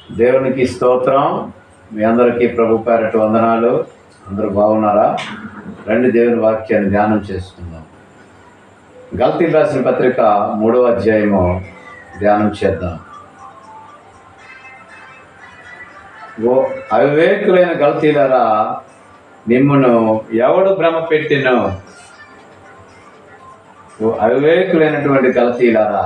దేవునికి స్తోత్రం మీ అందరికీ ప్రభు పేరట వందనాలు అందరూ బాగున్నారా రండి దేవుని వాక్యాన్ని ధ్యానం చేసుకుందాం గల్తీ రాసిన పత్రిక మూడవ అధ్యాయము ధ్యానం చేద్దాం ఓ అవివేకులైన గల్తీలరా మిమ్మును ఎవడు భ్రమ పెట్టినో ఓ అవివేకులైనటువంటి గలతీలారా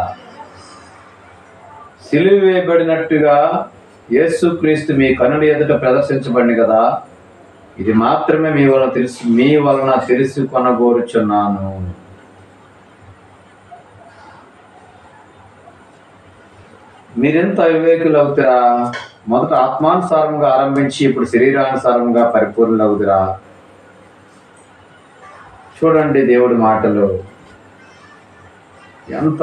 సిలువ వేయబడినట్టుగా యేసుక్రీస్తు మీ కనుల ఎదుట ప్రదర్శించబడింది కదా ఇది మాత్రమే మీ వలన తెలుసు మీ వలన తెలుసుకొనగోరుచున్నాను మీరెంత అవివేకులు అవుతారా మొదట ఆత్మానుసారంగా ఆరంభించి ఇప్పుడు శరీరానుసారంగా పరిపూర్ణులు అవుతురా చూడండి దేవుడి మాటలు ఎంత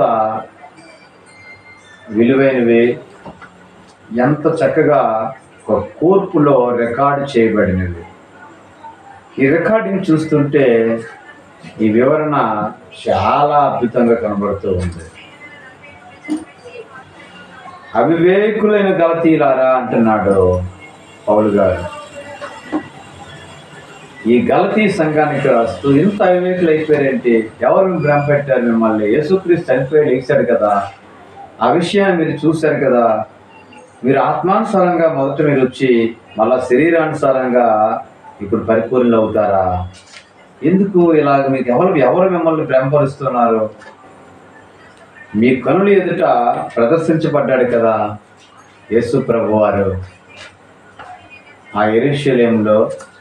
విలువైనవి ఎంత చక్కగా ఒక కూర్పులో రికార్డు చేయబడినవి ఈ రికార్డింగ్ చూస్తుంటే ఈ వివరణ చాలా అద్భుతంగా కనబడుతూ ఉంది అవివేకులైన గలతీలారా అంటున్నాడు పౌలు గారు ఈ గలతీ సంఘానికి వస్తూ ఇంత అవివేకులు అయిపోయారేంటి ఎవరు భ్రమ పెట్టారు మిమ్మల్ని యేసుక్రీస్తు చనిపోయి లేచాడు కదా ఆ విషయాన్ని మీరు చూశారు కదా మీరు ఆత్మానుసారంగా మొదట మీరు వచ్చి మళ్ళా శరీరానుసారంగా ఇప్పుడు పరిపూర్ణులు అవుతారా ఎందుకు ఇలాగ మీకు ఎవరు ఎవరు మిమ్మల్ని భ్రమపరుస్తున్నారు మీ కనుల ఎదుట ప్రదర్శించబడ్డాడు కదా యేసు ప్రభు వారు ఆ ఎరుషలేంలో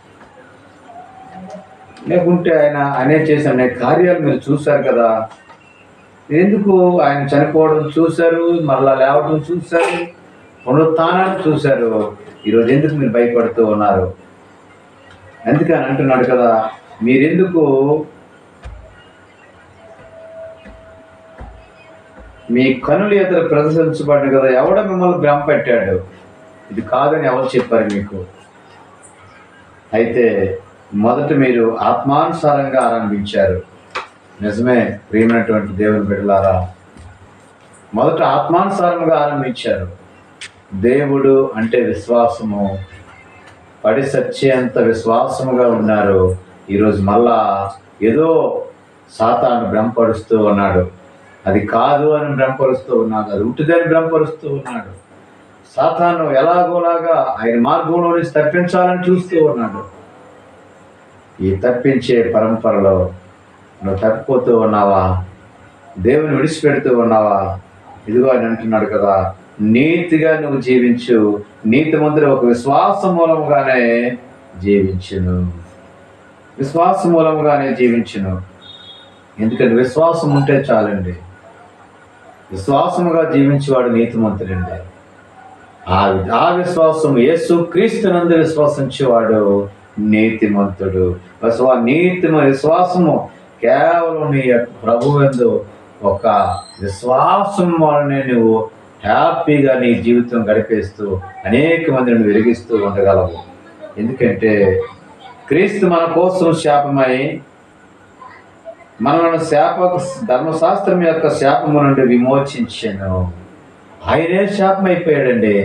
లేకుంటే ఆయన అనే చేసిన అనేక కార్యాలు మీరు చూశారు కదా ఎందుకు ఆయన చనిపోవడం చూశారు మరలా లేవడం చూశారు పునరుత్థానాన్ని చూశారు ఈరోజు ఎందుకు మీరు భయపడుతూ ఉన్నారు అందుకని అంటున్నాడు కదా మీరెందుకు మీ కనులు ఎదురు ప్రదర్శించబడ్డ కదా ఎవడ మిమ్మల్ని భ్రమ పెట్టాడు ఇది కాదని ఎవరు చెప్పారు మీకు అయితే మొదట మీరు ఆత్మానుసారంగా ఆరంభించారు నిజమే ప్రియమైనటువంటి దేవుని బిడ్డలారా మొదట ఆత్మానుసారంగా ఆరంభించారు దేవుడు అంటే విశ్వాసము పడి సచ్చేంత విశ్వాసముగా ఉన్నారు ఈరోజు మళ్ళా ఏదో సాతాను భ్రమపరుస్తూ ఉన్నాడు అది కాదు అని భ్రమపరుస్తూ ఉన్నాడు అది ఉంటుందని భ్రమపరుస్తూ ఉన్నాడు సాతాను ఎలాగోలాగా ఆయన మార్గంలో నుంచి తప్పించాలని చూస్తూ ఉన్నాడు ఈ తప్పించే పరంపరలో నువ్వు తప్పిపోతూ ఉన్నావా దేవుని విడిచిపెడుతూ ఉన్నావా ఇదిగో ఆయన అంటున్నాడు కదా నీతిగా నువ్వు జీవించు నీతి మందులు ఒక విశ్వాస మూలముగానే జీవించును విశ్వాస మూలముగానే జీవించును ఎందుకంటే విశ్వాసం ఉంటే చాలండి విశ్వాసముగా జీవించేవాడు నీతిమంతుడండి ఆ ఆ విశ్వాసం యేసు క్రీస్తునందు విశ్వసించేవాడు నీతిమంతుడు విశ్వా నీతి విశ్వాసము కేవలం నీ యొక్క ప్రభువందు ఒక విశ్వాసం వలనే నువ్వు హ్యాపీగా నీ జీవితం గడిపేస్తూ అనేక మందిని నువ్వు వెలిగిస్తూ ఉండగలవు ఎందుకంటే క్రీస్తు మన కోసం శాపమై మనలను శాప ధర్మశాస్త్రం యొక్క శాపము నుండి విమోచించాను ఆయనే శాపం అయిపోయాడండి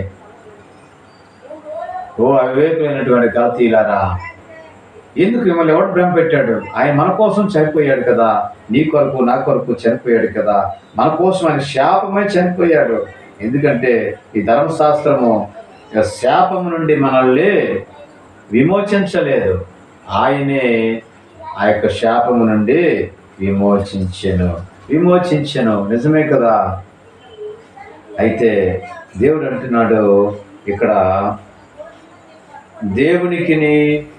ఓ అవివేకమైనటువంటి గలతీలారా ఎందుకు మిమ్మల్ని ఎవడు భ్రమ పెట్టాడు ఆయన మన కోసం చనిపోయాడు కదా నీ కొరకు నా కొరకు చనిపోయాడు కదా మన కోసం ఆయన శాపమై చనిపోయాడు ఎందుకంటే ఈ ధర్మశాస్త్రము ఈ శాపము నుండి మనల్ని విమోచించలేదు ఆయనే ఆ యొక్క శాపము నుండి విమోచించెను విమోచించెను నిజమే కదా అయితే దేవుడు అంటున్నాడు ఇక్కడ దేవునికిని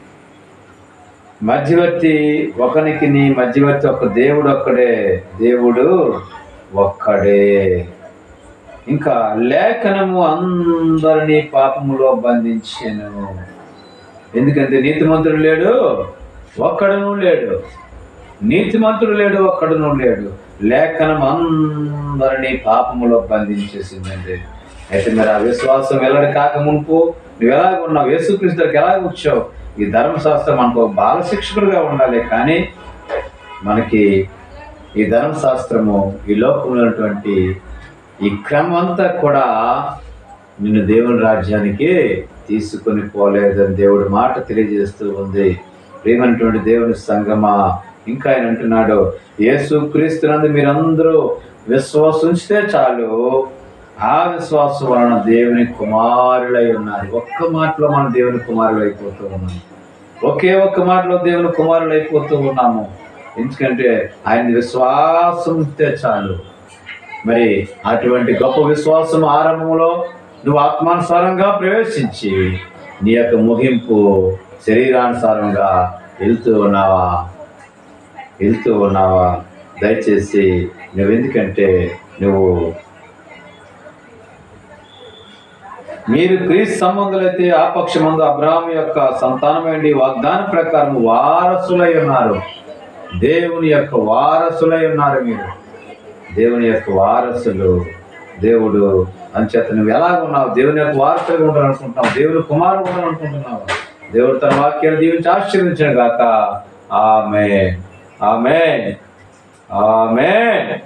మధ్యవర్తి ఒకనికిని మధ్యవర్తి ఒక దేవుడు ఒక్కడే దేవుడు ఒక్కడే ఇంకా లేఖనము అందరినీ పాపములో బంధించెను ఎందుకంటే నీతిమంతుడు లేడు ఒక్కడును లేడు నీతిమంతుడు లేడు ఒక్కడును లేడు లేఖనం అందరినీ పాపములో బంధించేసిందండి అయితే మరి ఆ విశ్వాసం వెల్లడి కాక మునుపు నువ్వు ఎలాగ ఉన్నావు యేసుక్రీస్తుకి ఎలాగ వచ్చావు ఈ ధర్మశాస్త్రం మనకు ఒక బాల శిక్షకుడుగా ఉండాలి కానీ మనకి ఈ ధర్మశాస్త్రము ఈ లోకంలో ఉన్నటువంటి ఈ క్రమం అంతా కూడా నిన్ను దేవుని రాజ్యానికి తీసుకొని పోలేదని దేవుడి మాట తెలియజేస్తూ ఉంది ప్రేమైనటువంటి దేవుని సంగమా ఇంకా ఆయన అంటున్నాడు యేసు క్రీస్తునందు మీరందరూ విశ్వాసం ఉంచితే చాలు ఆ విశ్వాసం వలన దేవుని కుమారులై ఉన్నారు ఒక్క మాటలో మనం దేవుని కుమారులు అయిపోతూ ఉన్నాం ఒకే ఒక్క మాటలో దేవుని కుమారులు అయిపోతూ ఉన్నాము ఎందుకంటే ఆయన విశ్వాసం ఉంచితే చాలు మరి అటువంటి గొప్ప విశ్వాసం ఆరంభంలో నువ్వు ఆత్మానుసారంగా ప్రవేశించి నీ యొక్క ముగింపు శరీరానుసారంగా వెళ్తూ ఉన్నావా వెళ్తూ ఉన్నావా దయచేసి నువ్వు ఎందుకంటే నువ్వు మీరు క్రీస్తు సంబంధులైతే ఆ పక్షమందు అబ్రాహం యొక్క సంతానమైంది వాగ్దాన ప్రకారం వారసులై ఉన్నారు దేవుని యొక్క వారసులై ఉన్నారు మీరు దేవుని యొక్క వారసులు దేవుడు అంచేత నువ్వు ఎలాగ ఉన్నావు దేవుని యొక్క వారసులుగా ఉండాలనుకుంటున్నావు దేవుని కుమారుడు ఉండాలనుకుంటున్నావు దేవుడు తన వాక్యాన్ని దీవించి ఆశీర్వదించాడు గాక ఆమె ఆమె ఆమె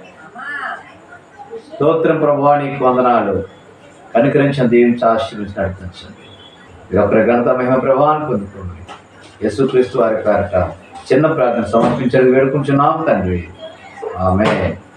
స్తోత్రం ప్రభానికి వందనాలు కనుకరించిన దీవించి ఆశీర్వించి నడిపించండి ఇక ప్రగంత మహిమ ప్రభావాన్ని పొందుకోండి యేసుక్రీస్తు వారి పేరట చిన్న ప్రార్థన సమర్పించడానికి వేడుకుంటున్నాం తండ్రి ఆమె